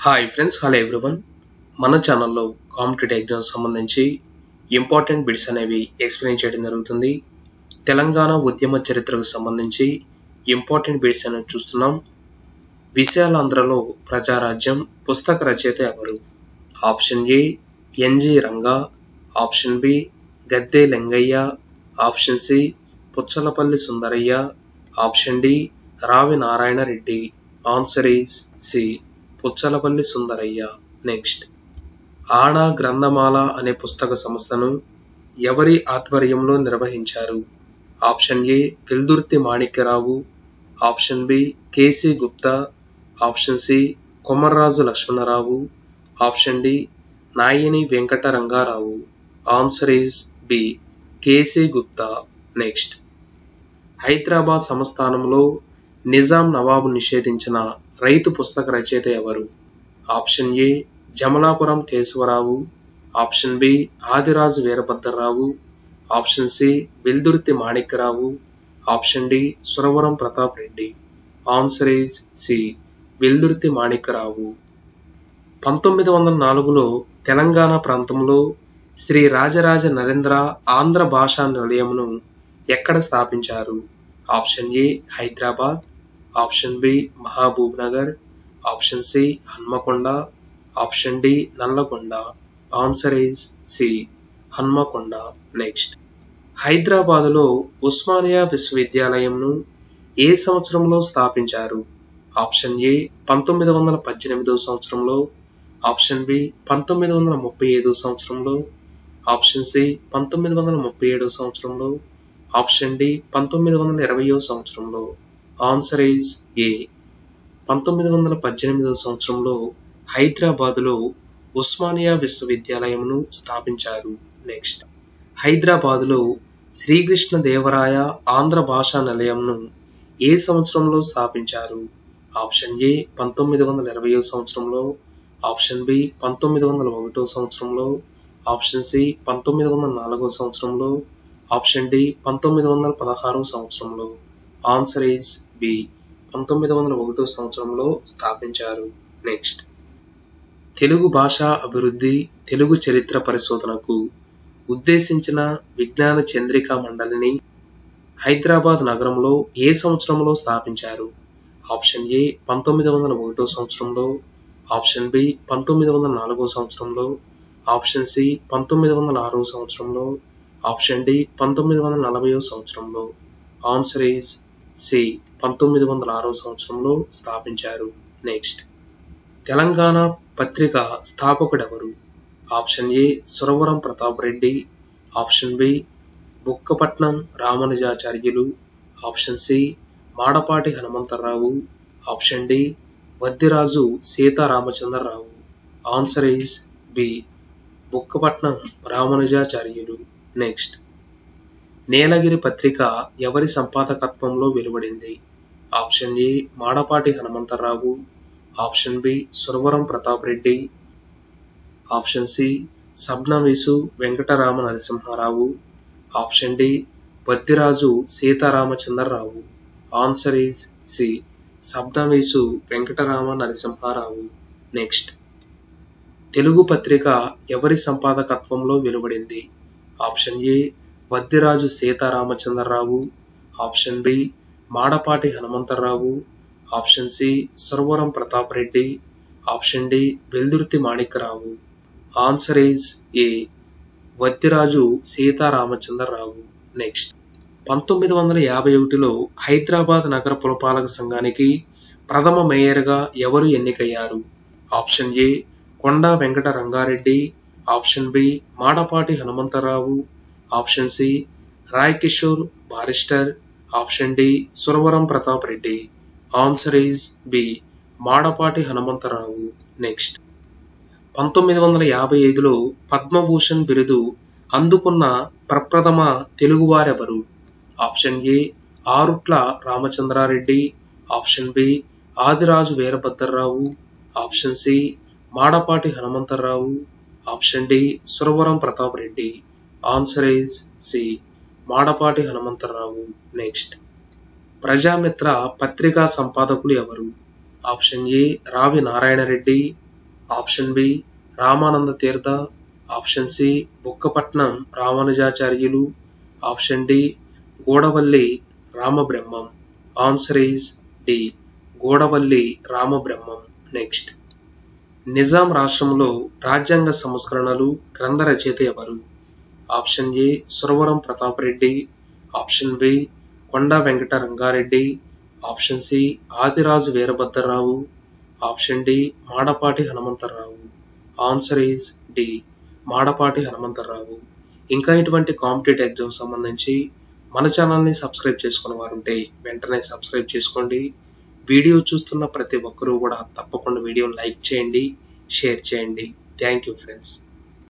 hi friends hello everyone మన ఛానల్లో competitive exams సంబంధించి ఇంపార్టెంట్ బిట్స్ అనేవి ఎక్స్ప్లెయిన్ చేయడం జరుగుతుంది తెలంగాణ ఉద్యమ చరిత్రకు సంబంధించి ఇంపార్టెంట్ బిట్స్ అనేవి చూస్తున్నాం విశాలాంధ్రలో ప్రజారాజ్యం పుస్తక రచయిత ఎవరు option A N G Ranga option B Gadde Lingaiah option C Puchalapalli Sundarayya option D Ravi Narayana Reddy answer is C Puchalapalli Sundarayya next ఆణా గ్రంథమాల అనే పుస్తక సంస్థను ఎవరి ఆధ్వర్యంలో నిర్వహించారు option A Veldurthi Manikyarao option B K C Gupta option C Komarraju Lakshmanarao option D Nayani Venkata Rangarao answer is B K C Gupta next Hyderabad సంస్థానంలో నిజాం నవాబు నిషేధించిన రైతు పుస్తక రచయిత ఎవరు option A Jamalapuram Kesavarao option B Adiraju Veerabhadrarao option C Veldurthi Manikyarao option D Suravaram Pratap Reddy answer is C Veldurthi Manikyarao పంతొమ్మిది వందల నాలుగులో తెలంగాణ ప్రాంతంలో శ్రీ రాజరాజ నరేంద్ర ఆంధ్ర భాషా నిలయమును ఎక్కడ స్థాపించారు option A Hyderabad option B Mahabub Nagar option C Hanamkonda option D Nalgonda answer is C Hanamkonda next హైదరాబాదులో ఉస్మానియా విశ్వవిద్యాలయంను ఏ సంవత్సరంలో స్థాపించారు ఆప్షన్ ఏ పంతొమ్మిది వందల పద్దెనిమిదవ సంవత్సరంలో ఆప్షన్ బి పంతొమ్మిది వందల ముప్పై ఐదో సంవత్సరంలో ఆప్షన్ సి పంతొమ్మిది వందల ముప్పై ఏడో సంవత్సరంలో ఆప్షన్ డి పంతొమ్మిది వందల ఇరవయో సంవత్సరంలో ఆన్సర్ ఈజ్ ఏ పంతొమ్మిది వందల పద్దెనిమిదవ సంవత్సరంలో హైదరాబాదులో ఉస్మానియా విశ్వవిద్యాలయంను స్థాపించారు నెక్స్ట్ హైదరాబాదులో శ్రీకృష్ణ దేవరాయ ఆంధ్ర భాషా నిలయంను ఏ సంవత్సరంలో స్థాపించారు ఆప్షన్ ఏ పంతొమ్మిది వందల ఇరవయో సంవత్సరంలో ఆప్షన్ బి పంతొమ్మిది వందల ఒకటో సంవత్సరంలో ఆప్షన్ సి పంతొమ్మిది వందల నాలుగో సంవత్సరంలో ఆప్షన్ డి పంతొమ్మిది వందల పదహారో సంవత్సరంలో ఆన్సర్ ఈజ్ బి పంతొమ్మిది వందల ఒకటో సంవత్సరంలో స్థాపించారు నెక్స్ట్ తెలుగు భాషా అభివృద్ధి తెలుగు చరిత్ర పరిశోధనకు ఉద్దేశించిన విజ్ఞాన చంద్రికా మండలిని హైదరాబాద్ నగరంలో ఏ సంవత్సరంలో స్థాపించారు ఆప్షన్ ఏ పంతొమ్మిది వందల ఒకటో సంవత్సరంలో ఆప్షన్ బి పంతొమ్మిది వందల నాలుగో సంవత్సరంలో ఆప్షన్ సి పంతొమ్మిది వందల ఆరో సంవత్సరంలో ఆప్షన్ డి పంతొమ్మిది వందల నలభైో సంవత్సరంలో ఆన్సర్ ఈజ్ సి పంతొమ్మిది వందల ఆరో సంవత్సరంలో స్థాపించారు నెక్స్ట్ తెలంగాణ పత్రిక స్థాపకుడెవరు option A Suravaram Pratap Reddy option B Bukkapatnam Ramanujacharyulu option C Madapati Hanumantharao option D Vaddiraju Seetharamachandrarao answer is B Bukkapatnam Ramanujacharyulu next Neelagiri పత్రిక ఎవరి సంపాదకత్వంలో వెలువడింది option A Madapati Hanumantharao option B Suravaram Pratap Reddy option C Sabnavisu Venkatarama Narasimharao option D Vaddiraju Seetharamachandrarao answer is C Sabnavisu Venkatarama Narasimharao next Telugu పత్రిక ఎవరి సంపాదకత్వంలో వెలువడింది option A Vaddiraju Seetharamachandrarao option B Madapati Hanumantharao option C Suravaram Pratap Reddy option D Veldurthi Manikyarao answer is A Vaddiraju Seetharamachandrarao next పంతొమ్మిది వందల యాభై ఒకటిలో హైదరాబాద్ నగర పురపాలక సంఘానికి ప్రథమ మేయర్గా ఎవరు ఎన్నికయ్యారు option A Konda Venkata Ranga Reddy option B Madapati Hanumantharao option C Roy Kishore barrister option D Suravaram Pratap Reddy answer is B Madapati Hanumantharao next పంతొమ్మిది వందల యాభై ఐదులో పద్మభూషణ్ బిరుదు అందుకున్న ప్రప్రథమ తెలుగువారెవరు option A Arutla Ramachandra Reddy option B Adiraju Veerabhadrarao option C Madapati Hanumantharao option D Suravaram Pratap Reddy answer is C Madapati Hanumantharao next Prajamitra పత్రికా సంపాదకులు ఎవరు option A Ravi Narayana Reddy option B Ramananda Tirtha option C Bukkapatnam Ramanujacharyulu option D Gudavalli Ramabrahmam answer is D Gudavalli Ramabrahmam next Nizam రాష్ట్రంలో రాజ్యాంగ సంస్కరణలు గ్రంథ రచయిత ఎవరు option A Suravaram Pratap Reddy option B Konda Venkata Ranga Reddy option C Adiraju Veerabhadrarao option D Madapati Hanumantharao answer is D Madapati Hanumantharao ఇంకా ఇటువంటి కాంపిటేటివ్ ఎగ్జామ్ సంబంధించి మన ఛానల్ని సబ్స్క్రైబ్ చేసుకున్న వారుంటే వెంటనే సబ్స్క్రైబ్ చేసుకోండి వీడియో చూస్తున్న ప్రతి ఒక్కరూ కూడా తప్పకుండా వీడియోని లైక్ చేయండి షేర్ చేయండి థ్యాంక్ యూ ఫ్రెండ్స్